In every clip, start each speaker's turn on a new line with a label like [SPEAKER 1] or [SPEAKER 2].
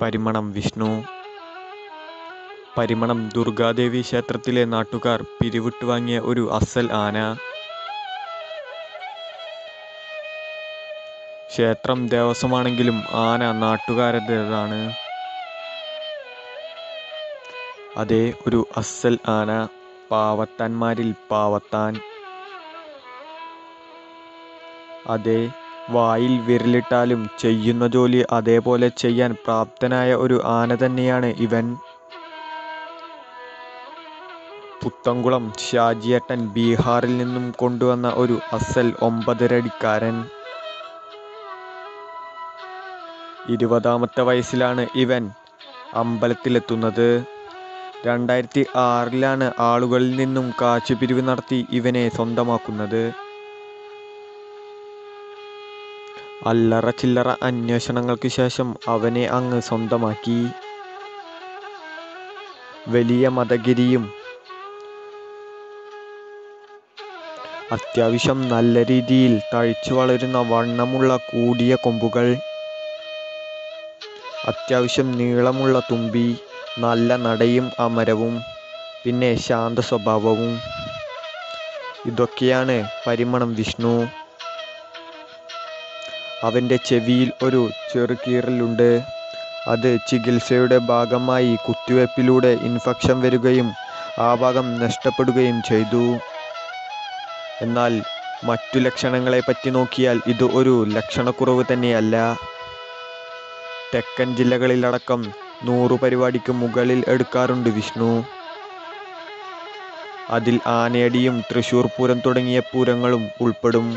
[SPEAKER 1] പരിമണം വിഷ്ണു പരിമണം ദുർഗാദേവി ക്ഷേത്രത്തിലെ നാട്ടുകാർ പിരിവിട്ട് വാങ്ങിയ ഒരു അസൽ ആന ക്ഷേത്രം ദേവസ്വമാണെങ്കിലും ആന നാട്ടുകാരുടേതാണ് അതേ ഒരു അസൽ ആന പാവത്താന്മാരിൽ പാവത്താൻ അതെ വായിൽ വിരലിട്ടാലും ചെയ്യുന്ന ജോലി അതേപോലെ ചെയ്യാൻ പ്രാപ്തനായ ഒരു ആന തന്നെയാണ് ഇവൻ പുത്തംകുളം ഷാജിയേട്ടൻ ബീഹാറിൽ നിന്നും കൊണ്ടുവന്ന ഒരു അസൽ ഒമ്പതരടിക്കാരൻ ഇരുപതാമത്തെ വയസ്സിലാണ് ഇവൻ അമ്പലത്തിലെത്തുന്നത് രണ്ടായിരത്തി ആറിലാണ് ആളുകളിൽ നിന്നും കാശുപിരിവ് നടത്തി ഇവനെ സ്വന്തമാക്കുന്നത് അല്ലറ ചില്ലറ അന്വേഷണങ്ങൾക്ക് ശേഷം അവനെ അങ്ങ് സ്വന്തമാക്കി വലിയ മതഗിരിയും അത്യാവശ്യം നല്ല രീതിയിൽ തഴിച്ചു വളരുന്ന വണ്ണമുള്ള കൂടിയ കൊമ്പുകൾ അത്യാവശ്യം നീളമുള്ള തുമ്പി നല്ല നടയും അമരവും പിന്നെ ശാന്ത സ്വഭാവവും ഇതൊക്കെയാണ് പരിമണം വിഷ്ണു അവൻ്റെ ചെവിയിൽ ഒരു ചെറുകീറലുണ്ട് അത് ചികിത്സയുടെ ഭാഗമായി കുത്തിവയ്പ്പിലൂടെ ഇൻഫെക്ഷൻ വരികയും ആ ഭാഗം നഷ്ടപ്പെടുകയും ചെയ്തു എന്നാൽ മറ്റു ലക്ഷണങ്ങളെ പറ്റി നോക്കിയാൽ ഇത് ഒരു ലക്ഷണക്കുറവ് തന്നെയല്ല തെക്കൻ ജില്ലകളിലടക്കം നൂറു പരിപാടിക്ക് മുകളിൽ എടുക്കാറുണ്ട് വിഷ്ണു അതിൽ ആനയടിയും തൃശൂർ പൂരം തുടങ്ങിയ പൂരങ്ങളും ഉൾപ്പെടും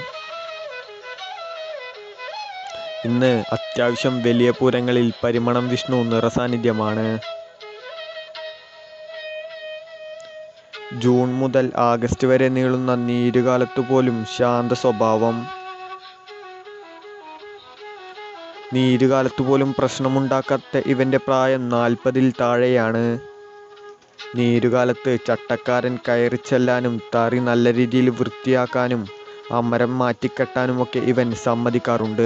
[SPEAKER 1] ഇന്ന് അത്യാവശ്യം വലിയ പൂരങ്ങളിൽ പരിമണം വിഷ്ണു നിറസാന്നിധ്യമാണ് ജൂൺ മുതൽ ആഗസ്റ്റ് വരെ നീളുന്ന നീരുകാലത്തു പോലും ശാന്ത സ്വഭാവം നീരുകാലത്തു പോലും പ്രശ്നമുണ്ടാക്കാത്ത ഇവൻ്റെ പ്രായം നാൽപ്പതിൽ താഴെയാണ് നീരുകാലത്ത് ചട്ടക്കാരൻ കയറി ചെല്ലാനും തറി നല്ല രീതിയിൽ വൃത്തിയാക്കാനും അമരം മാറ്റിക്കെട്ടാനുമൊക്കെ ഇവൻ സമ്മതിക്കാറുണ്ട്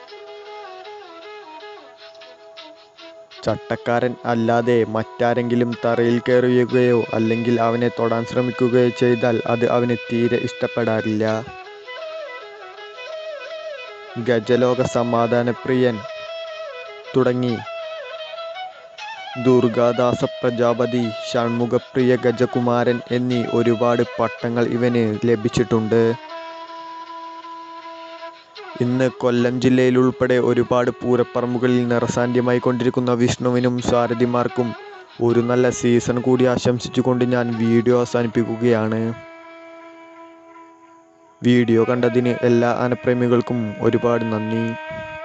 [SPEAKER 1] ചട്ടക്കാരൻ അല്ലാതെ മറ്റാരെങ്കിലും തറയിൽ കയറുകയോ അല്ലെങ്കിൽ അവനെ തൊടാൻ ശ്രമിക്കുകയോ ചെയ്താൽ അത് അവന് തീരെ ഇഷ്ടപ്പെടാറില്ല ഗജലോക സമാധാനപ്രിയൻ തുടങ്ങി ദുർഗാദാസ പ്രജാപതി ഷൺമുഖപ്രിയ ഗജകുമാരൻ എന്നീ ഒരുപാട് പട്ടങ്ങൾ ഇവന് ലഭിച്ചിട്ടുണ്ട് ഇന്ന് കൊല്ലം ജില്ലയിൽ ഉൾപ്പെടെ ഒരുപാട് പൂരപ്പറമ്പുകളിൽ നിറസാന്നിധ്യമായി കൊണ്ടിരിക്കുന്ന വിഷ്ണുവിനും സാരഥിമാർക്കും ഒരു നല്ല സീസൺ കൂടി ആശംസിച്ചുകൊണ്ട് ഞാൻ വീഡിയോ അവസാനിപ്പിക്കുകയാണ് വീഡിയോ കണ്ടതിന് എല്ലാ ആനപ്രേമികൾക്കും ഒരുപാട് നന്ദി